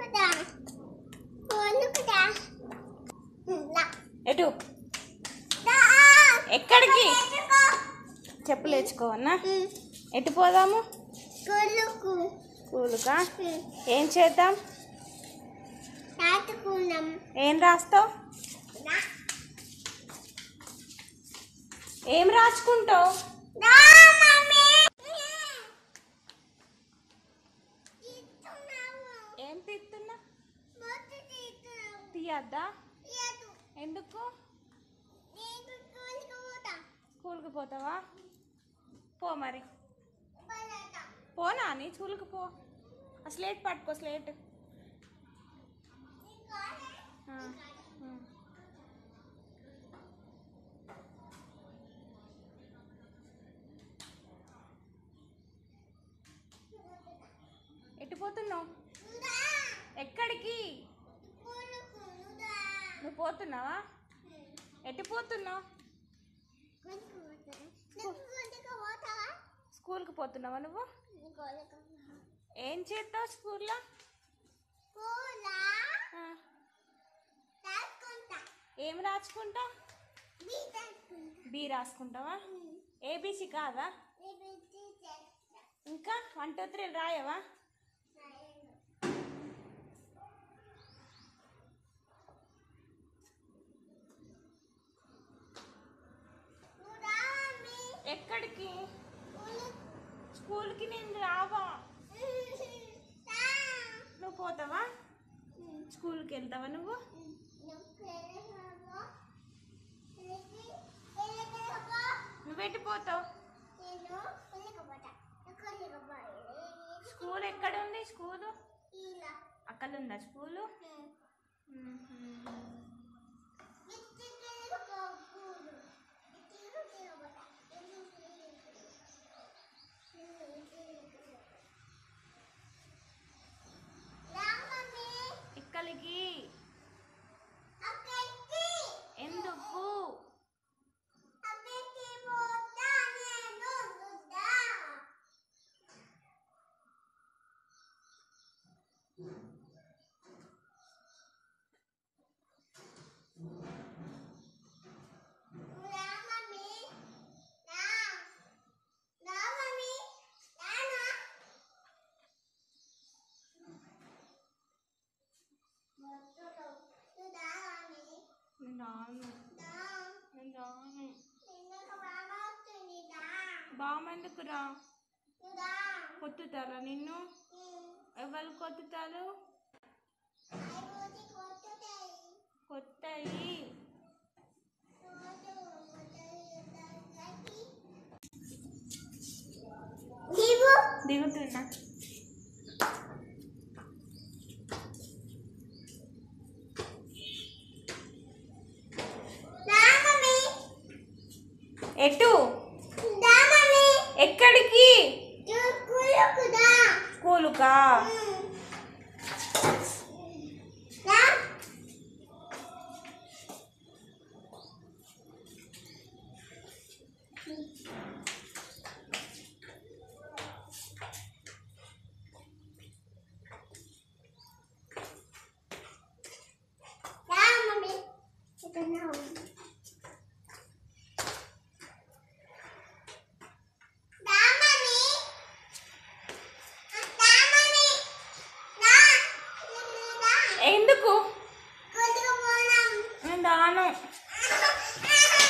కదా ఫోన్ కదా లా ఎటు దా ఎక్కడికి చెప్పులు వేసుకోవన్నా ఎటు పోదాము కొలుకు స్కూలుకా ఏం చేద్దాం తాతుకున్నాం ఏం రాస్తావు దా ఏం రాసుకుంటావు దా మమ్మీ ఇస్తున్నావు ఏం తీస్తున్నా మొత్తం తీస్తున్నావు తీయద్దా లేదు ఎందుకు నేను స్కూల్కి పోతా స్కూల్కి పోతావా పో మరి పలాతా పోనా నీ స్కూల్కి పో ఆ స్లేట్ పట్టుకో స్లేట్ ఆ, ఆ. ఎటు పోతున్నావు ఎక్కడికి నువ్వు పోతున్నావా ఎటు పోతున్నావు స్కూల్కి పోతున్నావా నువ్వు ఏం చేస్తావు స్కూల్లో ఆ, ఏం రాసుకుంటావు బి రాసుకుంటావా ఏబీసీ కాదా ఇంకా వన్ టూ త్రీ రాయవా ఎక్కడికి స్కూల్కి నేను రావా నువ్వు పోతావా స్కూల్కి వెళ్తావా నువ్వు నువ్వు ఎటు పోతావు స్కూల్ ఎక్కడ ఉంది స్కూలు అక్కడ ఉందా స్కూలు ఎక్కడికి ఎందుకు నేను రాను నేను రాను బామెందుకు రా కొట్టుతారా నిన్ను ఎవరు కొట్టుతారు కొత్తాయి దిగుతున్నా ఎటు ఎక్కడికి స్కూలుకా ఎందుకు నేను రాను